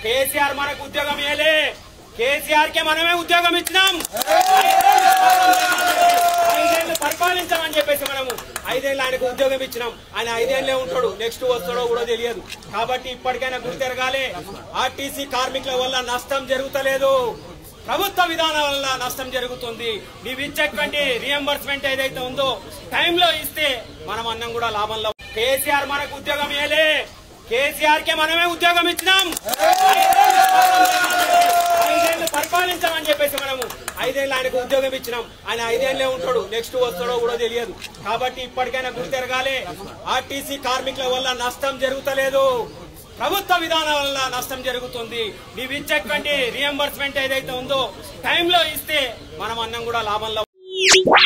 కేసీఆర్ మనకు ఉద్యోగం ఇవ్వలే కేసీఆర్ కే మనమే ఉద్యోగం ఇచ్చినాం ఐదేళ్లు పరిపాలించామని చెప్పేసి మనము ఐదేళ్ళు ఆయనకు ఉద్యోగం ఇచ్చినాం ఆయన ఐదేళ్లే ఉంటాడు నెక్స్ట్ వస్తాడో కూడా తెలియదు కాబట్టి ఇప్పటికైనా గురి తిరగాలి ఆర్టీసీ కార్మికుల వల్ల నష్టం జరుగుతలేదు ప్రభుత్వ విధానం వల్ల నష్టం జరుగుతుంది నీవు ఇచ్చేటువంటి రియంబర్స్మెంట్ ఏదైతే ఉందో టైంలో ఇస్తే మనం అన్నం కూడా లాభంలో కేసీఆర్ మనకు ఉద్యోగం ఇవ్వలే కేసీఆర్ కే మనమే ఉద్యోగం ఇచ్చినాం ఐదేళ్లు పరిపాలించామని చెప్పేసి మనము ఐదేళ్ళు ఆయనకు ఉద్యోగం ఇచ్చినాం ఆయన ఐదేళ్లే ఉంటాడు నెక్స్ట్ వస్తాడో కూడా తెలియదు కాబట్టి ఇప్పటికైనా గురి తిరగాలి ఆర్టీసీ కార్మికుల వల్ల నష్టం జరుగుతలేదు ప్రభుత్వ విధానం వల్ల నష్టం జరుగుతుంది నీవు ఇచ్చేటువంటి రియంబర్స్మెంట్ ఏదైతే ఉందో టైంలో ఇస్తే మనం అన్నం కూడా లాభంలో